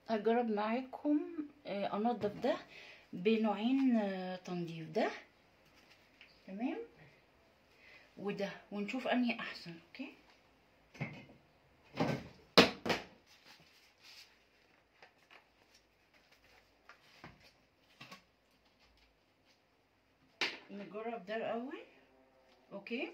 هجرب معاكم آه، انضف ده بنوعين آه، تنظيف ده تمام وده ونشوف انهي احسن اوكي نجرب ده الاول اوكي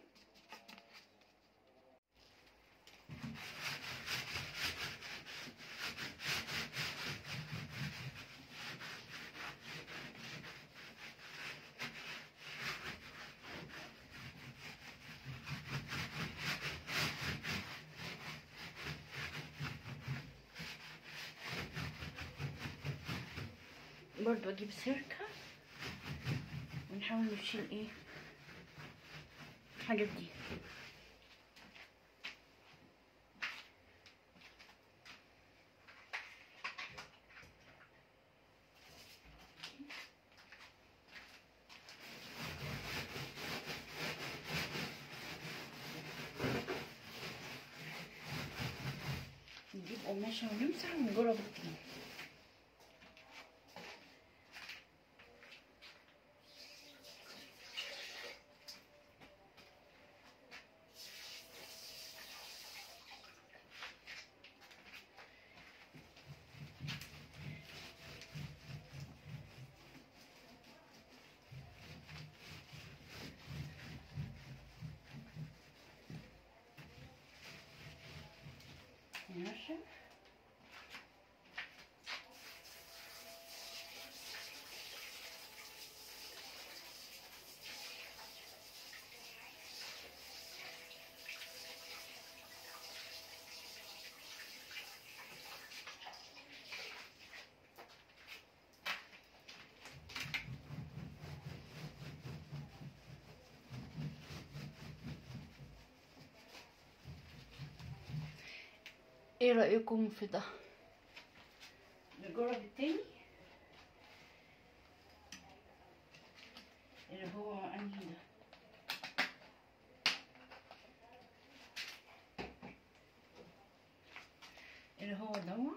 برضو اجيب سيركة ونحاول نشيل ايه الحاجات دي نجيب قماشة ونمسح ونجرب التاني ننشف ايه رأيكم في ده نجرب التاني اللي هو انهي ده اللي هو دوا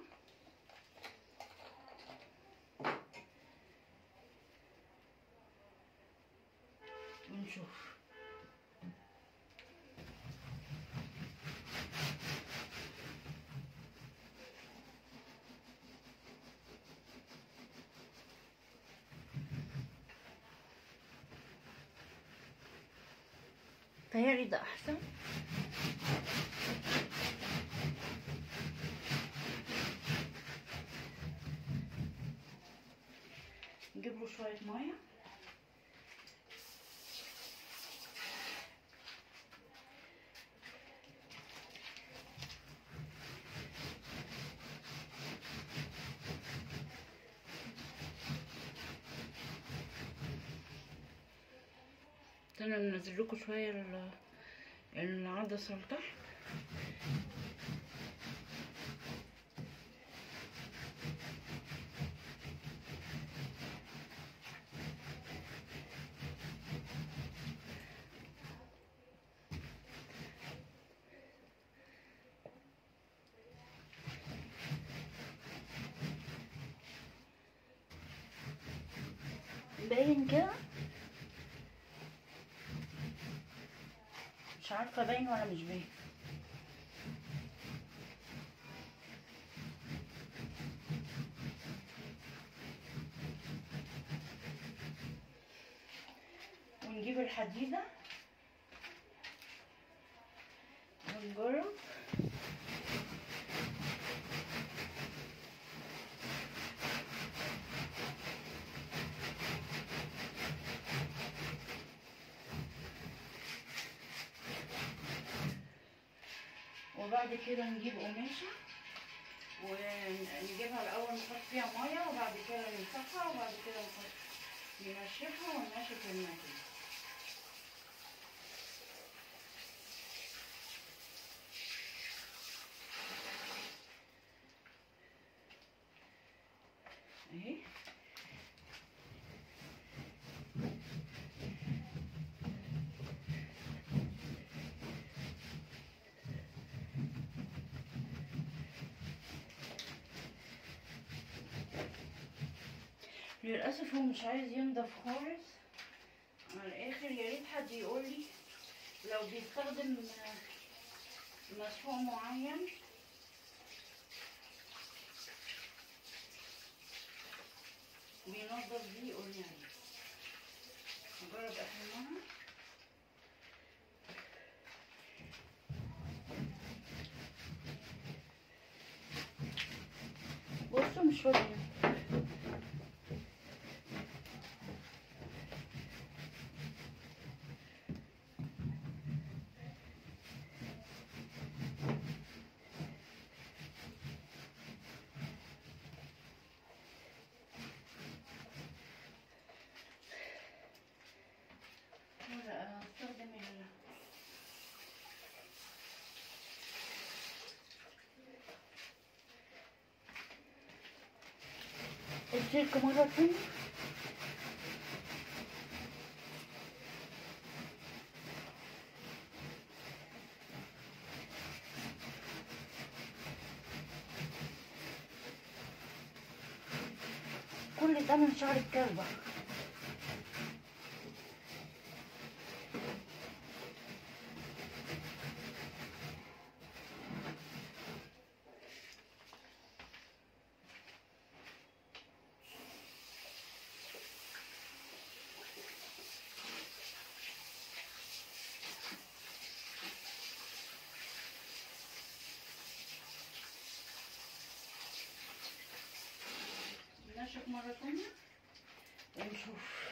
ونشوف تهيألي ده أحسن نجيب له شوية مية استنى ننزل لكم شوية ال- العدسة لتحت باين كده مش عارفة باين ولا مش باين ونجيب الحديدة ونجرب وبعد كده نجيب قماشة ونجيبها الأول نحط فيها مية وبعد كده نمسحها وبعد كده نحط ننشفها وننشف المكان اهي للأسف هو مش عايز ينضف خالص على الآخر يا ريت حد يقول لي لو بيستخدم مسحوق معين بينضف بيه يقول لي عليه نجرب آخر مرة بصوا مش راضي ولا استخدم ال السلك مرة تانية كل ده من شهر الكلبة نشف مرة تانية ونشوف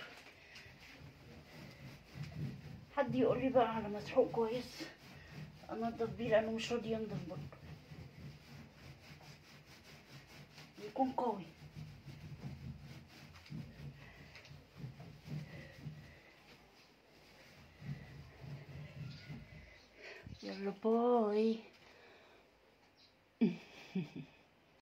حد يقول لي بقى على مسحوق كويس انضف بيه لانه مش راضي ينضف برضه يكون قوي يلا باي